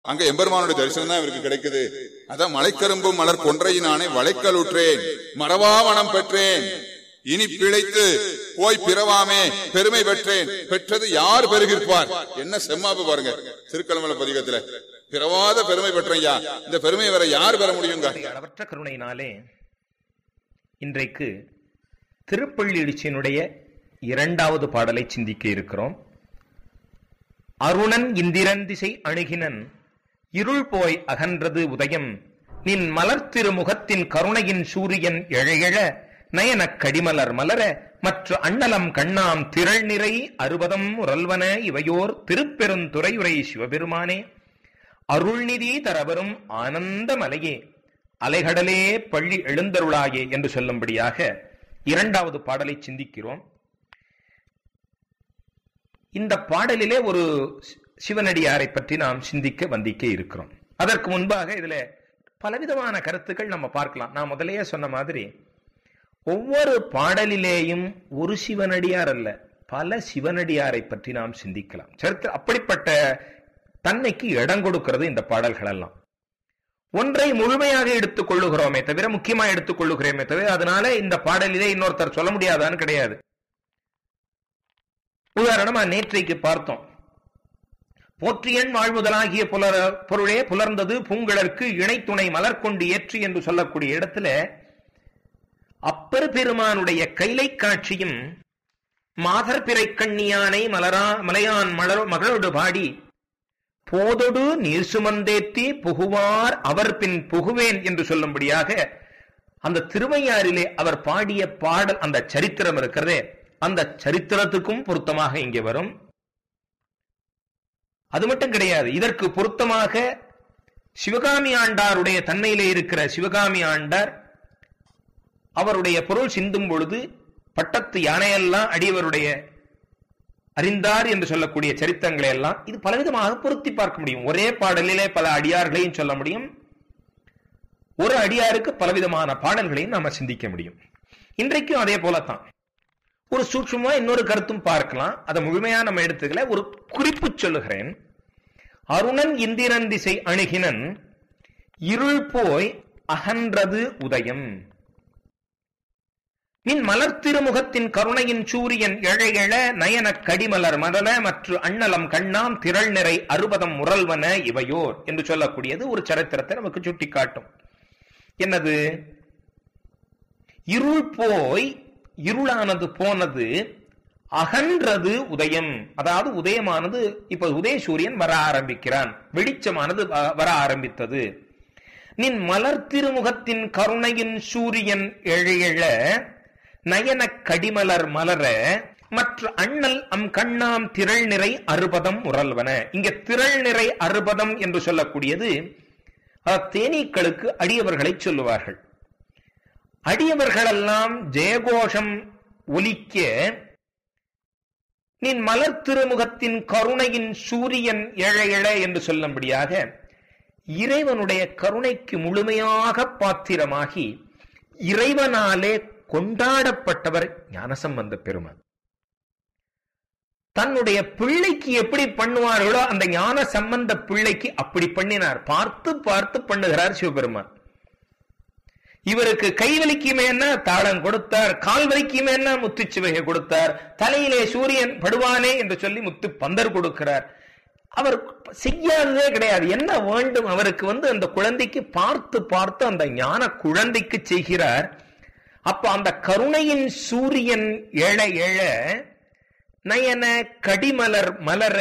அங்க எம்பெருமானுடைய தரிசனம் தான் இவருக்கு கிடைக்குது அதான் மலைக்கரும்பு மலர் கொன்றையினானே வளைக்கலுற்றேன் மறவா மனம் பெற்றேன் இனி பிழைத்து போய் பிறவாமே பெருமை பெற்றேன் பெற்றது யார் பெருகிருப்பார் என்ன செம்மாப்பு பாருங்க திருக்கலமல பதிகத்துல பிறவாத பெருமை பெற்றையா இந்த பெருமை வர யார் பெற முடியுங்க அளவற்ற கருணையினாலே இன்றைக்கு திருப்பள்ளி எழுச்சியினுடைய இரண்டாவது பாடலை சிந்திக்க இருக்கிறோம் அருணன் இந்திரன் திசை அணுகினன் இருள் போய் அகன்றது உதயம் நின் மலர் திருமுகத்தின் கருணையின் சூரியன் எழையெழ நயனக் கடிமலர் மலர மற்ற அண்ணலம் கண்ணாம் திரள் நிறை அறுபதம் உரல்வன இவையோர் திருப்பெருந்துறையுரை சிவபெருமானே அருள்நிதி தரவரும் ஆனந்த மலையே அலைகடலே பள்ளி எழுந்தருளாயே என்று சொல்லும்படியாக இரண்டாவது பாடலை சிந்திக்கிறோம் இந்த பாடலிலே ஒரு சி- சிவனடியாரை பற்றி நாம் சிந்திக்க வந்திக்க இருக்கிறோம் அதற்கு முன்பாக இதுல பலவிதமான கருத்துக்கள் நம்ம பார்க்கலாம் நான் முதலையே சொன்ன மாதிரி ஒவ்வொரு பாடலிலேயும் ஒரு சிவனடியார் அல்ல பல சிவனடியாரை பற்றி நாம் சிந்திக்கலாம் சரித்திர அப்படிப்பட்ட தன்மைக்கு இடம் கொடுக்கிறது இந்த பாடல்கள் எல்லாம் ஒன்றை முழுமையாக எடுத்துக் கொள்ளுகிறோமே தவிர முக்கியமா எடுத்துக் கொள்ளுகிறோமே தவிர அதனால இந்த பாடலிலே இன்னொருத்தர் சொல்ல முடியாதான்னு கிடையாது உதாரணமா நேற்றைக்கு பார்த்தோம் போற்றியன் வாழ்வுதலாகிய புலர பொருளே புலர்ந்தது பூங்கழற்கு இணைத்துணை மலர் கொண்டு ஏற்றி என்று சொல்லக்கூடிய இடத்துல அப்பர் பெருமானுடைய கைலை காட்சியும் மாதர் பிறை கண்ணியானை மலரா மலையான் மலர் மகளோடு பாடி போதொடு நீர் சுமந்தேத்தி புகுவார் அவர் பின் புகுவேன் என்று சொல்லும்படியாக அந்த திருவையாறிலே அவர் பாடிய பாடல் அந்த சரித்திரம் இருக்கிறதே அந்த சரித்திரத்துக்கும் பொருத்தமாக இங்கே வரும் அது மட்டும் கிடையாது இதற்கு பொருத்தமாக சிவகாமி ஆண்டாருடைய தன்மையிலே இருக்கிற சிவகாமி ஆண்டார் அவருடைய பொருள் சிந்தும் பொழுது பட்டத்து யானையெல்லாம் அடியவருடைய அறிந்தார் என்று சொல்லக்கூடிய சரித்திரங்களை எல்லாம் இது பலவிதமாக பொருத்தி பார்க்க முடியும் ஒரே பாடலிலே பல அடியார்களையும் சொல்ல முடியும் ஒரு அடியாருக்கு பலவிதமான பாடல்களையும் நாம சிந்திக்க முடியும் இன்றைக்கும் அதே போலத்தான் ஒரு சூட்சுமா இன்னொரு கருத்தும் பார்க்கலாம் அதை முழுமையா நம்ம எடுத்துக்கல ஒரு குறிப்பு சொல்லுகிறேன் அருணன் இந்திரன் திசை அணுகினன் இருள் போய் அகன்றது உதயம் நின் மலர் திருமுகத்தின் கருணையின் சூரியன் எழ எழ நயனக் கடிமலர் மலர மற்ற அண்ணலம் கண்ணாம் திரள் நிறை அறுபதம் முரல்வன இவையோர் என்று சொல்லக்கூடியது ஒரு சரித்திரத்தை நமக்கு சுட்டிக்காட்டும் என்னது இருள் போய் இருளானது போனது அகன்றது உதயம் அதாவது உதயமானது இப்ப உதய சூரியன் வர ஆரம்பிக்கிறான் வெளிச்சமானது வ- வர ஆரம்பித்தது நின் மலர் திருமுகத்தின் கருணையின் சூரியன் எழையெழ நயனக் கடிமலர் மலர மற்ற அண்ணல் அம் கண்ணாம் திரள் நிறை அறுபதம் முரல்வன இங்க திரள் நிறை அறுபதம் என்று சொல்லக்கூடியது அஹ், தேனீக்களுக்கு அடியவர்களை சொல்லுவார்கள் அடியவர்களெல்லாம் ஜெயகோஷம் ஒலிக்க நின் மலர் திருமுகத்தின் கருணையின் சூரியன் எழ எழ என்று சொல்லும்படியாக இறைவனுடைய கருணைக்கு முழுமையாக பாத்திரமாகி இறைவனாலே கொண்டாடப்பட்டவர் ஞானசம்பந்த பெருமான் தன்னுடைய பிள்ளைக்கு எப்படி பண்ணுவார்களோ அந்த ஞான சம்பந்த பிள்ளைக்கு அப்படி பண்ணினார் பார்த்து பார்த்து பண்ணுகிறார் சிவபெருமான் இவருக்கு கை வலிக்குமே என்ன தாளம் கொடுத்தார் கால் வலிக்குமே என்ன முத்துச்சுவையை கொடுத்தார் தலையிலே சூரியன் படுவானே என்று சொல்லி முத்து பந்தர் கொடுக்கிறார் அவர் செய்யாததே கிடையாது என்ன வேண்டும் அவருக்கு வந்து அந்த குழந்தைக்கு பார்த்து பார்த்து அந்த ஞான குழந்தைக்கு செய்கிறார் அப்ப அந்த கருணையின் சூரியன் எழ எழ நயன கடிமலர் மலர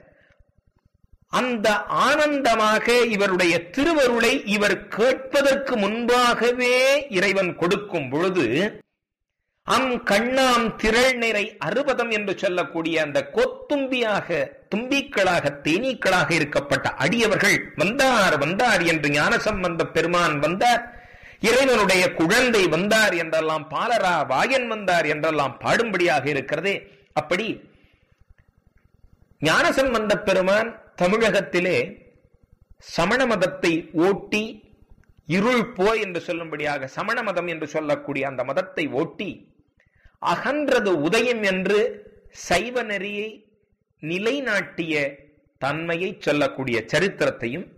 அந்த ஆனந்தமாக இவருடைய திருவருளை இவர் கேட்பதற்கு முன்பாகவே இறைவன் கொடுக்கும் பொழுது அம் கண்ணாம் திரள் நிறை அறுபதம் என்று சொல்லக்கூடிய அந்த கொத்தும்பியாக தும்பிக்களாக தேனீக்களாக இருக்கப்பட்ட அடியவர்கள் வந்தார் வந்தார் என்று ஞானசம்பந்த பெருமான் வந்தார் இறைவனுடைய குழந்தை வந்தார் என்றெல்லாம் பாலரா வாயன் வந்தார் என்றெல்லாம் பாடும்படியாக இருக்கிறதே அப்படி ஞானசம்பந்த பெருமான் தமிழகத்திலே சமண மதத்தை ஓட்டி இருள் போய் என்று சொல்லும்படியாக சமண மதம் என்று சொல்லக்கூடிய அந்த மதத்தை ஓட்டி அகன்றது உதயம் என்று சைவ நெறியை நிலைநாட்டிய தன்மையை சொல்லக்கூடிய சரித்திரத்தையும்